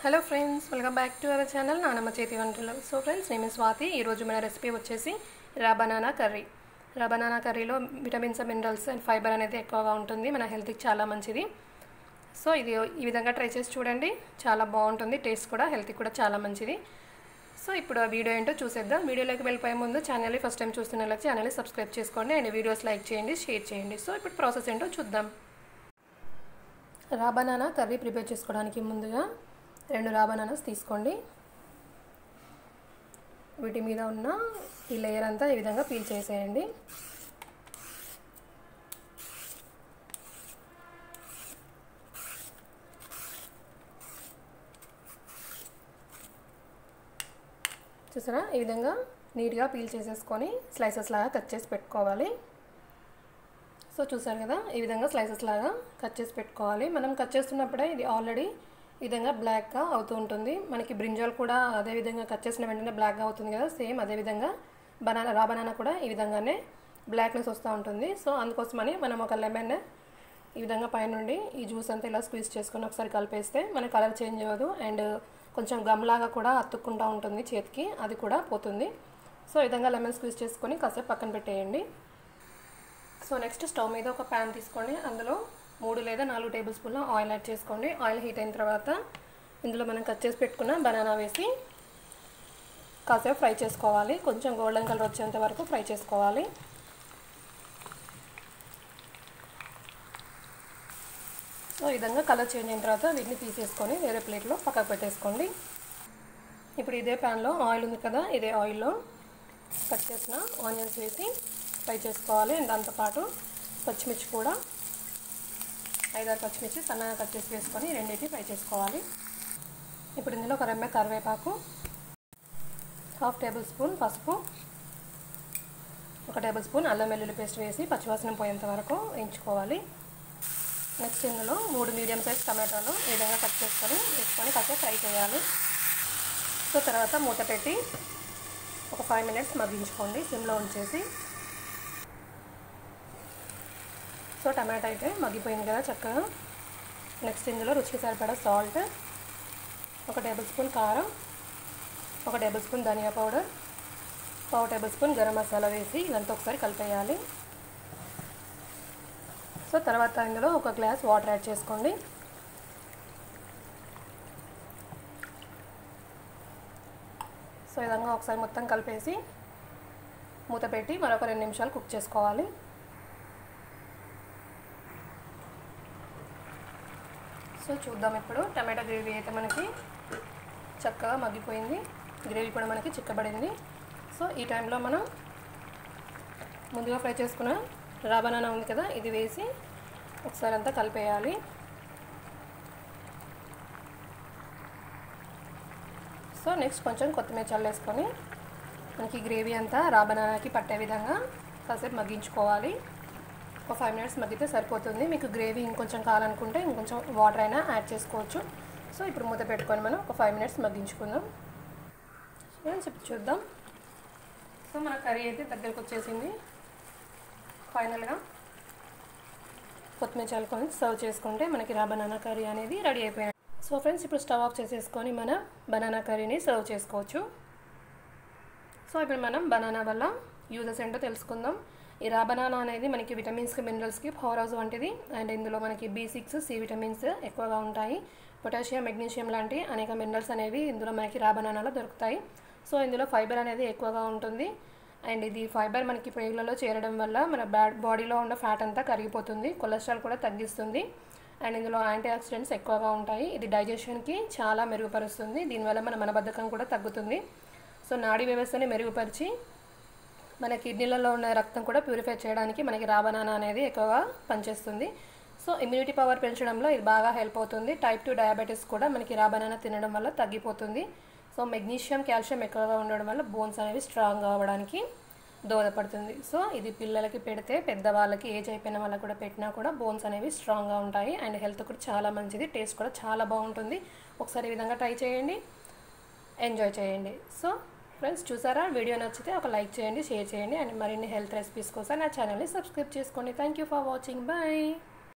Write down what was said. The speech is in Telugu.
hello friends welcome back to our channel నానమ్మ చేతి వంటలు సో ఫ్రెండ్స్ నేను స్వాతి ఈరోజు మన రెసిపీ వచ్చేసి raw banana curry raw banana కర్రీలో విటమిన్స్ మినరల్స్ అండ్ ఫైబర్ అనేది ఎక్కువగా ఉంటుంది మన హెల్త్కి చాలా మంచిది సో ఇది ఈ విధంగా ట్రై చేసి చూడండి చాలా బాగుంటుంది టేస్ట్ కూడా హెల్త్కి కూడా చాలా మంచిది సో ఇప్పుడు ఆ వీడియో ఏంటో చూసేద్దాం వీడియోలోకి వెళ్ళిపోయే ముందు ఛానల్ని ఫస్ట్ టైం చూస్తున్నట్లయితే ఛానల్ని సబ్స్క్రైబ్ చేసుకోండి అండ్ వీడియోస్ లైక్ చేయండి షేర్ చేయండి సో ఇప్పుడు ప్రాసెస్ ఏంటో చూద్దాం రా బనానా కర్రీ ప్రిపేర్ చేసుకోవడానికి ముందుగా రెండు రా బనానాస్ తీసుకోండి వీటి మీద ఉన్న ఈ లేయర్ అంతా ఈ విధంగా పీల్ చేసేయండి చూసారా ఈ విధంగా నీట్గా పీల్ చేసేసుకొని స్లైసెస్ లాగా కట్ చేసి పెట్టుకోవాలి సో చూసారు కదా ఈ విధంగా స్లైసెస్ లాగా కట్ చేసి పెట్టుకోవాలి మనం కట్ చేస్తున్నప్పుడే ఇది ఆల్రెడీ ఈ విధంగా బ్లాక్గా అవుతూ ఉంటుంది మనకి బ్రింజాల్ కూడా అదే విధంగా కట్ చేసిన వెంటనే బ్లాక్గా అవుతుంది కదా సేమ్ అదే విధంగా బనానా రా బనానా కూడా ఈ విధంగానే బ్లాక్నెస్ వస్తూ ఉంటుంది సో అందుకోసమని మనం ఒక లెమన్ ఈ విధంగా పైనుండి ఈ జ్యూస్ అంతా ఇలా స్క్వీజ్ చేసుకొని ఒకసారి కలిపేస్తే మన కలర్ చేంజ్ అవ్వదు అండ్ కొంచెం గమ్లాగా కూడా అతుక్కుంటూ ఉంటుంది చేతికి అది కూడా పోతుంది సో ఈ విధంగా లెమన్ స్క్వీజ్ చేసుకొని కాసేపు పక్కన పెట్టేయండి సో నెక్స్ట్ స్టవ్ మీద ఒక ప్యాన్ తీసుకోండి అందులో మూడు లేదా నాలుగు టేబుల్ స్పూన్ల ఆయిల్ యాడ్ చేసుకోండి ఆయిల్ హీట్ అయిన తర్వాత ఇందులో మనం కట్ చేసి పెట్టుకున్న బనానా వేసి కాసేపు ఫ్రై చేసుకోవాలి కొంచెం గోల్డెన్ కలర్ వచ్చేంత వరకు ఫ్రై చేసుకోవాలి సో ఈ విధంగా కలర్ చేంజ్ అయిన తర్వాత వీటిని తీసేసుకొని వేరే ప్లేట్లో పక్కకు పెట్టేసుకోండి ఇప్పుడు ఇదే ప్యాన్లో ఆయిల్ ఉంది కదా ఇదే ఆయిల్లో కట్ చేసిన ఆనియన్స్ వేసి ఫ్రై చేసుకోవాలి అండ్ దాంతోపాటు పచ్చిమిర్చి కూడా ఐదారు పచ్చిమిర్చి సన్నగా కట్ చేసి వేసుకొని రెండింటిని ఫ్రై చేసుకోవాలి ఇప్పుడు ఇందులో ఒక రెమ్మె కరివేపాకు హాఫ్ టేబుల్ స్పూన్ పసుపు ఒక టేబుల్ స్పూన్ అల్లం వెల్లుల్లి పేస్ట్ వేసి పచ్చివాసన పోయేంత వరకు వేయించుకోవాలి నెక్స్ట్ ఇందులో మూడు మీడియం సైజ్ టమాటాలు ఈ విధంగా కట్ చేసుకొని వేసుకొని కాసేపు ఫ్రై చేయాలి సో తర్వాత మూత పెట్టి ఒక ఫైవ్ మినిట్స్ మగ్గించుకోండి సిమ్లో ఉంచేసి సో టమాటా అయితే మగ్గిపోయింది కదా చక్కగా నెక్స్ట్ ఇందులో రుచికి సరిపడా సాల్ట్ ఒక టేబుల్ స్పూన్ కారం ఒక టేబుల్ స్పూన్ ధనియా పౌడర్ పావు టేబుల్ స్పూన్ గరం మసాలా వేసి ఇదంతా ఒకసారి కలిపేయాలి సో తర్వాత ఇందులో ఒక గ్లాస్ వాటర్ యాడ్ చేసుకోండి సో ఈ విధంగా ఒకసారి మొత్తం కలిపేసి మూత పెట్టి మరొక రెండు నిమిషాలు కుక్ చేసుకోవాలి సో చూద్దాం ఇప్పుడు టమాటా గ్రేవీ అయితే మనకి చక్కగా మగ్గిపోయింది గ్రేవీ కూడా మనకి చిక్కబడింది సో ఈ టైంలో మనం ముందుగా ఫ్రై చేసుకున్న రా బనానా ఉంది కదా ఇది వేసి ఒకసారి అంతా కలిపేయాలి సో నెక్స్ట్ కొంచెం కొత్తిమీర చల్లేసుకొని మనకి గ్రేవీ అంతా రా బనానాకి పట్టే విధంగా కాసేపు మగ్గించుకోవాలి ఒక ఫైవ్ మినిట్స్ మగ్గితే సరిపోతుంది మీకు గ్రేవీ ఇంకొంచెం కావాలనుకుంటే ఇంకొంచెం వాటర్ అయినా యాడ్ చేసుకోవచ్చు సో ఇప్పుడు మూత పెట్టుకొని మనం ఒక ఫైవ్ మినిట్స్ మగ్గించుకుందాం ఫ్రెండ్స్ ఇప్పుడు చూద్దాం సో మన కర్రీ అయితే దగ్గరకు వచ్చేసింది ఫైనల్గా కొత్తిమీర చల్లుకొని సర్వ్ చేసుకుంటే మనకి రా బనానా కర్రీ అనేది రెడీ అయిపోయాయి సో ఫ్రెండ్స్ ఇప్పుడు స్టవ్ ఆఫ్ చేసేసుకొని మన బనానా కర్రీని సర్వ్ చేసుకోవచ్చు సో ఇప్పుడు మనం బనానా వల్ల యూజెస్ ఏంటో తెలుసుకుందాం ఈ రా బనానా అనేది మనకి విటమిన్స్కి మినరల్స్కి పవర్ హౌస్ వంటిది అండ్ ఇందులో మనకి బీ సిక్స్ సి విటమిన్స్ ఎక్కువగా ఉంటాయి పొటాషియం మెగ్నీషియం లాంటి అనేక మినరల్స్ అనేవి ఇందులో మనకి రా బనానాలో దొరుకుతాయి సో ఇందులో ఫైబర్ అనేది ఎక్కువగా ఉంటుంది అండ్ ఇది ఫైబర్ మనకి పేగులలో చేరడం వల్ల మన బ్యాడ్ బాడీలో ఉన్న ఫ్యాట్ అంతా కరిగిపోతుంది కొలెస్ట్రాల్ కూడా తగ్గిస్తుంది అండ్ ఇందులో యాంటీ ఆక్సిడెంట్స్ ఎక్కువగా ఉంటాయి ఇది డైజెషన్కి చాలా మెరుగుపరుస్తుంది దీనివల్ల మన మనబద్ధకం కూడా తగ్గుతుంది సో నాడీ వ్యవస్థని మెరుగుపరిచి మన కిడ్నీలలో ఉన్న రక్తం కూడా ప్యూరిఫై చేయడానికి మనకి రాబనానా అనేది ఎక్కువగా పనిచేస్తుంది సో ఇమ్యూనిటీ పవర్ పెంచడంలో ఇది బాగా హెల్ప్ అవుతుంది టైప్ టూ డయాబెటీస్ కూడా మనకి రాబనానా తినడం వల్ల తగ్గిపోతుంది సో మెగ్నీషియం కాల్షియం ఎక్కువగా ఉండడం వల్ల బోన్స్ అనేవి స్ట్రాంగ్ అవ్వడానికి దోహదపడుతుంది సో ఇది పిల్లలకి పెడితే పెద్దవాళ్ళకి ఏజ్ అయిపోయిన వాళ్ళకి కూడా పెట్టినా కూడా బోన్స్ అనేవి స్ట్రాంగ్గా ఉంటాయి అండ్ హెల్త్ కూడా చాలా మంచిది టేస్ట్ కూడా చాలా బాగుంటుంది ఒకసారి ఈ విధంగా ట్రై చేయండి ఎంజాయ్ చేయండి సో ఫ్రెండ్స్ చూసారా వీడియో నచ్చితే ఒక లైక్ చేయండి షేర్ చేయండి అండ్ మరిన్ని హెల్త్ రెసిపీస్ కోసం నా ఛానల్ని సబ్స్క్రైబ్ చేసుకోండి thank you for watching bye